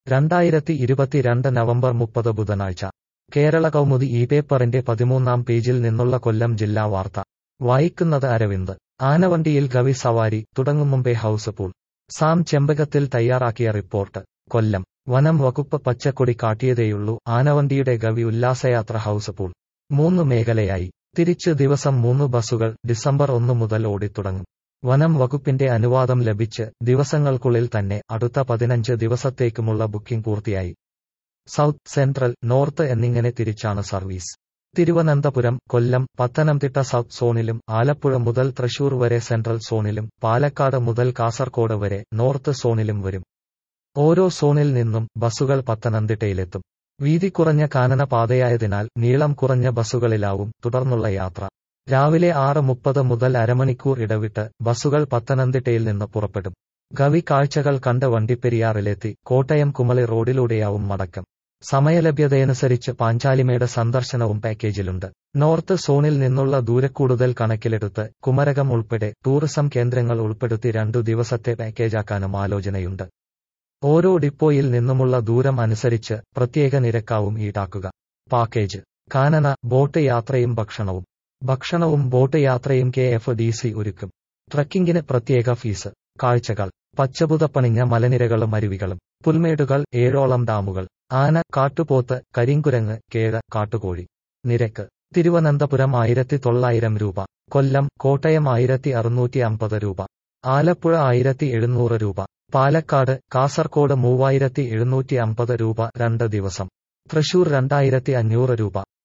രണ്ടായിരത്തി ഇരുപത്തിരണ്ട് നവംബർ മുപ്പത് ബുധനാഴ്ച കേരള കൗമുദി ഈ പേപ്പറിന്റെ പതിമൂന്നാം പേജിൽ നിന്നുള്ള കൊല്ലം ജില്ലാ വാർത്ത വായിക്കുന്നത് അരവിന്ദ് ആനവണ്ടിയിൽ ഗവി സവാരി തുടങ്ങും മുമ്പേ ഹൌസ് പൂൾ സാം ചെമ്പകത്തിൽ തയ്യാറാക്കിയ റിപ്പോർട്ട് കൊല്ലം വനം വകുപ്പ് പച്ചക്കൊടി കാട്ടിയതേയുള്ളൂ ആനവണ്ടിയുടെ ഗവി ഉല്ലാസയാത്ര ഹൌസ് പൂൾ മൂന്ന് മേഖലയായി തിരിച്ച് ദിവസം മൂന്ന് ബസ്സുകൾ ഡിസംബർ ഒന്ന് മുതൽ ഓടിത്തുടങ്ങും വനം വകുപ്പിന്റെ അനുവാദം ലഭിച്ച് ദിവസങ്ങൾക്കുള്ളിൽ തന്നെ അടുത്ത പതിനഞ്ച് ദിവസത്തേക്കുമുള്ള ബുക്കിംഗ് പൂർത്തിയായി സൗത്ത് സെൻട്രൽ നോർത്ത് എന്നിങ്ങനെ തിരിച്ചാണ് സർവീസ് തിരുവനന്തപുരം കൊല്ലം പത്തനംതിട്ട സൗത്ത് സോണിലും ആലപ്പുഴ മുതൽ തൃശൂർ വരെ സെൻട്രൽ സോണിലും പാലക്കാട് മുതൽ കാസർകോട് വരെ നോർത്ത് സോണിലും വരും ഓരോ സോണിൽ നിന്നും ബസ്സുകൾ പത്തനംതിട്ടയിലെത്തും വീതി കുറഞ്ഞ കാനന പാതയായതിനാൽ നീളം കുറഞ്ഞ ബസ്സുകളിലാവും തുടർന്നുള്ള യാത്ര രാവിലെ ആറ് മുപ്പത് മുതൽ അരമണിക്കൂർ ഇടവിട്ട് ബസ്സുകൾ പത്തനംതിട്ടയിൽ നിന്ന് പുറപ്പെടും ഗവി കാഴ്ചകൾ കണ്ട് വണ്ടിപ്പെരിയാറിലെത്തി കോട്ടയം കുമളി റോഡിലൂടെയാവും മടക്കം സമയലഭ്യതയനുസരിച്ച് പാഞ്ചാലിമേട് സന്ദർശനവും പാക്കേജിലുണ്ട് നോർത്ത് സോണിൽ നിന്നുള്ള ദൂരക്കൂടുതൽ കണക്കിലെടുത്ത് കുമരകം ഉൾപ്പെടെ ടൂറിസം കേന്ദ്രങ്ങൾ ഉൾപ്പെടുത്തി രണ്ടു ദിവസത്തെ പാക്കേജാക്കാനും ആലോചനയുണ്ട് ഓരോ ഡിപ്പോയിൽ നിന്നുമുള്ള ദൂരം അനുസരിച്ച് പ്രത്യേക നിരക്കാവും ഈടാക്കുക പാക്കേജ് കാനന ബോട്ട് യാത്രയും ഭക്ഷണവും ഭക്ഷണവും ബോട്ട് യാത്രയും കെ എഫ് ഡി സി ഒരുക്കും ട്രക്കിംഗിന് പ്രത്യേക ഫീസ് കാഴ്ചകൾ പച്ചപുതപ്പണിഞ്ഞ മലനിരകളും അരുവികളും പുൽമേടുകൾ ഏഴോളം ഡാമുകൾ ആന കാട്ടുപോത്ത് കരിങ്കുരങ്ങ് കേഴ കാട്ടുകോഴി നിരക്ക് തിരുവനന്തപുരം ആയിരത്തി തൊള്ളായിരം രൂപ കൊല്ലം കോട്ടയം ആയിരത്തി അറുന്നൂറ്റി അമ്പത് രൂപ ആലപ്പുഴ ആയിരത്തി എഴുന്നൂറ് രൂപ പാലക്കാട് കാസർകോട് മൂവായിരത്തി എഴുന്നൂറ്റി അമ്പത് രൂപ രണ്ട് ദിവസം തൃശൂർ രണ്ടായിരത്തി അഞ്ഞൂറ് രൂപ